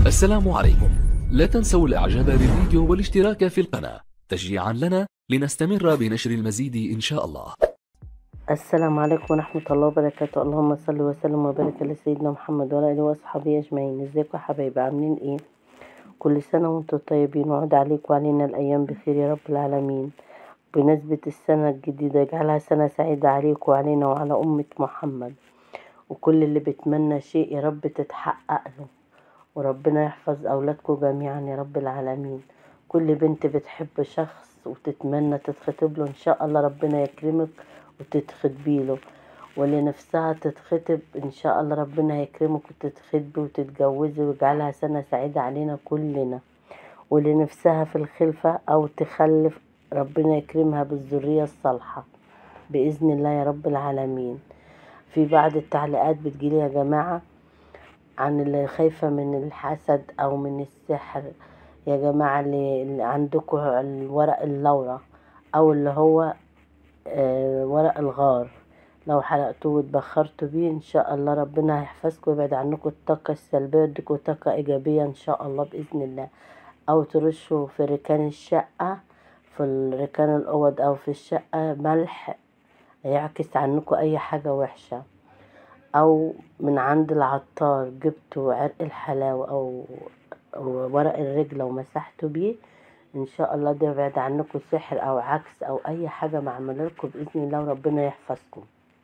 السلام عليكم لا تنسوا الاعجاب بالفيديو والاشتراك في القناة تشجيعا لنا لنستمر بنشر المزيد ان شاء الله السلام عليكم ورحمة الله وبركاته اللهم صل وسلم وبارك على سيدنا محمد وعلى آله وأصحابه أجمعين ازيكم يا حبايبي عاملين ايه كل سنة وانتم طيبين وعود عليكم وعلينا الأيام بخير يا رب العالمين بمناسبة السنة الجديدة اجعلها سنة سعيدة عليكم وعلينا وعلى أمة محمد وكل اللي بيتمنى شيء يا رب تتحقق له وربنا يحفظ أولادكم جميعا يا رب العالمين كل بنت بتحب شخص وتتمنى تتخطب له إن شاء الله ربنا يكرمك وتتخطبي له واللي نفسها تتخطب إن شاء الله ربنا يكرمك وتتخطبي وتتجوزي ويجعلها سنة سعيدة علينا كلنا واللي نفسها في الخلفة أو تخلف ربنا يكرمها بالذرية الصالحة بإذن الله يا رب العالمين في بعض التعليقات بتجيلي يا جماعة عن اللي خايفة من الحسد أو من السحر يا جماعة اللي, اللي عندكم الورق اللورة أو اللي هو آه ورق الغار لو حرقتوه واتبخرتوا بيه ان شاء الله ربنا هيحفظكم ويبعد عنكم الطاقة السلبية ويديكوا طاقة ايجابية ان شاء الله باذن الله او ترشوا في ركان الشقة في ركان الاوض او في الشقة ملح هيعكس عنكم اي حاجة وحشة او من عند العطار جبتوا عرق الحلاوة او ورق الرجل ومسحتوا بيه ان شاء الله ده يبعد عنكم سحر او عكس او اي حاجة معمولة لكم باذن الله وربنا يحفظكم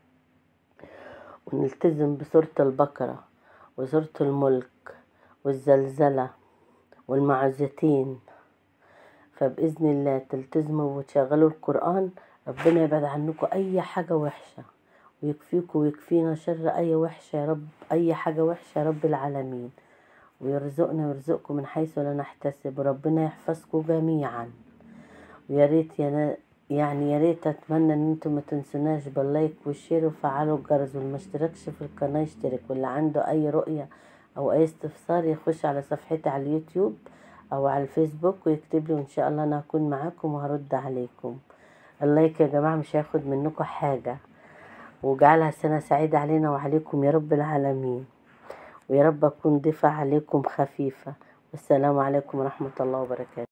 ونلتزم بسورة البقرة وسورة الملك والزلزلة والمعوذتين فبإذن الله تلتزموا وتشغلوا القرآن ربنا يبعد عنكم أي حاجة وحشة ويكفيكم ويكفينا شر أي وحشة يا رب أي حاجة وحشة يا رب العالمين ويرزقنا ويرزقكم من حيث لا نحتسب وربنا يحفظكم جميعا ويا ريت يا يعني يا ريت اتمنى ان انتم ما تنسوناش باللايك والشير وفعلوا الجرس واللي ما اشتركش في القناه يشترك واللي عنده اي رؤيه او اي استفسار يخش على صفحتي على اليوتيوب او على الفيسبوك ويكتب لي وان شاء الله انا هكون معاكم وهرد عليكم اللايك يا جماعه مش هياخد منكم حاجه وجعلها سنه سعيده علينا وعليكم يا رب العالمين ويا رب اكون ضيفه عليكم خفيفه والسلام عليكم ورحمه الله وبركاته